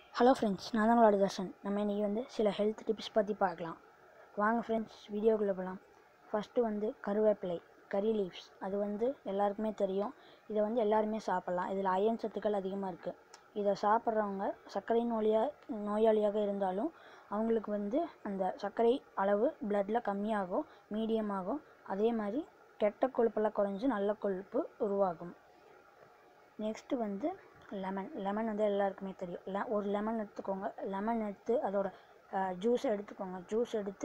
hello friends நான் தான் உங்களோட தர்ஷன் நம்ம இன்றைக்கி வந்து சில ஹெல்த் டிப்ஸ் பற்றி பார்க்கலாம் வாங்க ஃப்ரெண்ட்ஸ் வீடியோக்குள்ளே போகலாம் ஃபஸ்ட்டு வந்து கருவேப்பிலை கறி லீவ்ஸ் அது வந்து எல்லாருக்குமே தெரியும் இதை வந்து எல்லாருமே சாப்பிட்லாம் இதில் அயன் சத்துக்கள் அதிகமாக இருக்குது இதை சாப்பிட்றவங்க சர்க்கரை நோயா நோயாளியாக இருந்தாலும் அவங்களுக்கு வந்து அந்த சர்க்கரை அளவு பிளட்டில் கம்மியாகும் மீடியமாகும் அதே மாதிரி கெட்ட கொழுப்பெல்லாம் குறைஞ்சு நல்ல கொழுப்பு உருவாகும் நெக்ஸ்ட்டு வந்து லெமன் லெமன் வந்து எல்லாருக்குமே தெரியும் le ஒரு லெமன் எடுத்துக்கோங்க லெமன் எடுத்து அதோட ஜூஸ் எடுத்துக்கோங்க ஜூஸ் எடுத்து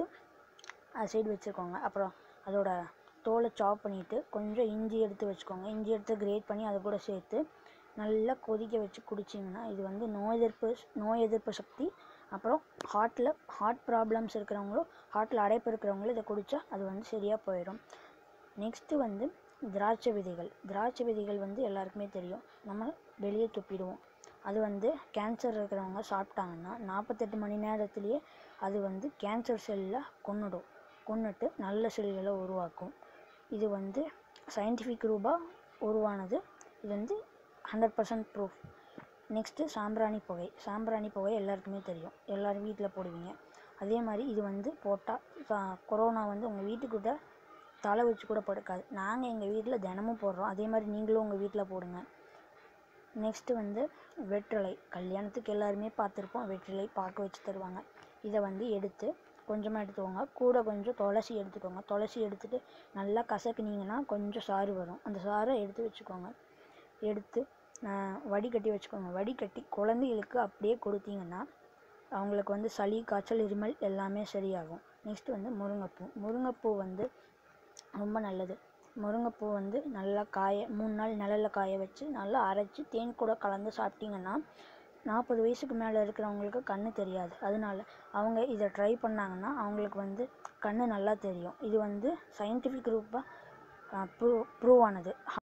அது சைடு வச்சுக்கோங்க அப்புறம் அதோட தோலை சாப் பண்ணிவிட்டு கொஞ்சம் இஞ்சி எடுத்து வச்சுக்கோங்க இஞ்சி எடுத்து கிரேட் பண்ணி அது கூட சேர்த்து நல்லா கொதிக்க வச்சு குடிச்சிங்கன்னா இது வந்து நோய் எதிர்ப்பு நோய் எதிர்ப்பு சக்தி அப்புறம் ஹார்ட்டில் ஹார்ட் ப்ராப்ளம்ஸ் இருக்கிறவங்களும் ஹார்ட்டில் அடைப்பு இருக்கிறவங்களும் இதை குடித்தா அது வந்து சரியாக போயிடும் நெக்ஸ்ட்டு வந்து திராட்சை விதைகள் திராட்சை விதைகள் வந்து எல்லாருக்குமே தெரியும் நம்ம வெளியே துப்பிடுவோம் அது வந்து கேன்சர் இருக்கிறவங்க சாப்பிட்டாங்கன்னா நாற்பத்தெட்டு மணி நேரத்துலேயே அது வந்து கேன்சர் செல்லை கொன்னுடும் கொன்னுட்டு நல்ல செல்களை உருவாக்கும் இது வந்து சயின்டிஃபிக் ரூபாக உருவானது இது வந்து ஹண்ட்ரட் பர்சன்ட் ப்ரூஃப் நெக்ஸ்ட்டு சாம்பிராணி புகை சாம்பிராணி புகை எல்லாருக்குமே தெரியும் எல்லோரும் வீட்டில் போடுவீங்க அதே மாதிரி இது வந்து போட்டால் கொரோனா வந்து உங்கள் வீட்டுக்கிட்ட தலை வச்சு கூட படுக்காது நாங்கள் எங்கள் வீட்டில் தினமும் போடுறோம் அதே மாதிரி நீங்களும் உங்கள் வீட்டில் போடுங்க நெக்ஸ்ட்டு வந்து வெற்றிலை கல்யாணத்துக்கு எல்லாருமே பார்த்துருப்போம் வெற்றிலை பார்க்க வச்சு தருவாங்க இதை வந்து எடுத்து கொஞ்சமாக எடுத்துக்கோங்க கூட கொஞ்சம் துளசி எடுத்துக்கோங்க துளசி எடுத்துகிட்டு நல்லா கசக்குனீங்கன்னா கொஞ்சம் சாறு வரும் அந்த சாறை எடுத்து வச்சுக்கோங்க எடுத்து வடிகட்டி வச்சுக்கோங்க வடிகட்டி குழந்தைகளுக்கு அப்படியே கொடுத்தீங்கன்னா அவங்களுக்கு வந்து சளி காய்ச்சல் இருமல் எல்லாமே சரியாகும் நெக்ஸ்ட் வந்து முருங்கைப்பூ முருங்கைப்பூ வந்து ரொம்ப நல்லது முருங்கைப்பூ வந்து நல்லா காய மூணு நாள் நிழலில் காய வச்சு நல்லா அரைச்சி தேன் கூட கலந்து சாப்பிட்டிங்கன்னா நாற்பது வயசுக்கு மேலே இருக்கிறவங்களுக்கு கண்ணு தெரியாது அதனால அவங்க இதை ட்ரை பண்ணாங்கன்னா அவங்களுக்கு வந்து கண்ணு நல்லா தெரியும் இது வந்து சயின்டிஃபிக் ரூப்பாக ப்ரூவ் ப்ரூவ் ஆனது